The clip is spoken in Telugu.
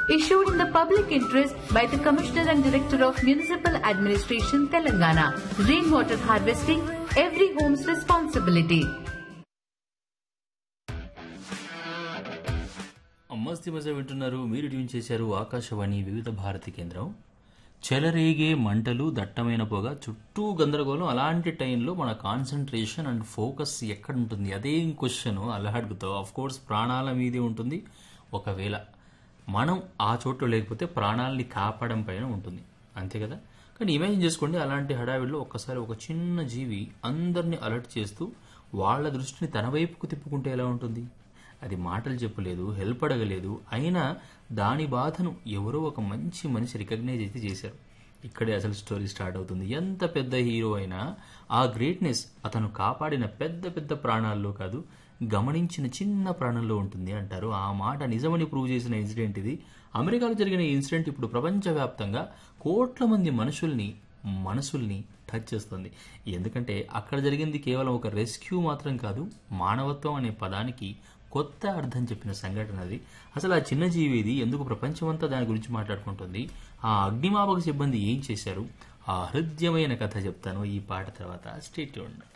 issued in the public interest by the Commissioner and Director of Municipal Administration, Telangana. Rainwater harvesting, every home's responsibility. Masti మజ వింటున్నారు మీరు ట్యూన్ చేశారు ఆకాశవాణి వివిధ భారతి కేంద్రం చెలరేగే మంటలు దట్టమైన పొగ చుట్టూ గందరగోళం అలాంటి టైంలో మన కాన్సన్ట్రేషన్ అండ్ ఫోకస్ ఎక్కడ ఉంటుంది అదేం క్వశ్చన్ అలా అడుగుతావు అఫ్ కోర్స్ ప్రాణాల మీదే ఉంటుంది ఒకవేళ మనం ఆ చోట్లో లేకపోతే ప్రాణాలని కాపాడడం పైన ఉంటుంది అంతే కదా కానీ ఇమాజిన్ చేసుకోండి అలాంటి హడావిడిలో ఒక్కసారి ఒక చిన్న జీవి అందరినీ అలర్ట్ చేస్తూ వాళ్ళ దృష్టిని తన వైపుకు తిప్పుకుంటే ఎలా ఉంటుంది అది మాటలు చెప్పలేదు హెల్ప్ అడగలేదు అయినా దాని బాధను ఎవరో ఒక మంచి మనిషి రికగ్నైజ్ అయితే చేశారు ఇక్కడే అసలు స్టోరీ స్టార్ట్ అవుతుంది ఎంత పెద్ద హీరో అయినా ఆ గ్రేట్నెస్ అతను కాపాడిన పెద్ద పెద్ద ప్రాణాల్లో కాదు గమనించిన చిన్న ప్రాణంలో ఉంటుంది అంటారు ఆ మాట నిజమని ప్రూవ్ చేసిన ఇన్సిడెంట్ ఇది అమెరికాలో జరిగిన ఈ ఇన్సిడెంట్ ఇప్పుడు ప్రపంచవ్యాప్తంగా కోట్ల మంది మనుషుల్ని మనసుల్ని టచ్ చేస్తుంది ఎందుకంటే అక్కడ జరిగింది కేవలం ఒక రెస్క్యూ మాత్రం కాదు మానవత్వం అనే పదానికి కొత్త అర్థం చెప్పిన సంఘటన అది అసలు ఆ చిన్న జీవి ఇది ఎందుకు ప్రపంచమంతా దాని గురించి మాట్లాడుకుంటుంది ఆ అగ్నిమాపక సిబ్బంది ఏం చేశారు ఆ హృద్యమైన కథ చెప్తాను ఈ పాట తర్వాత స్టేట్ ఉండండి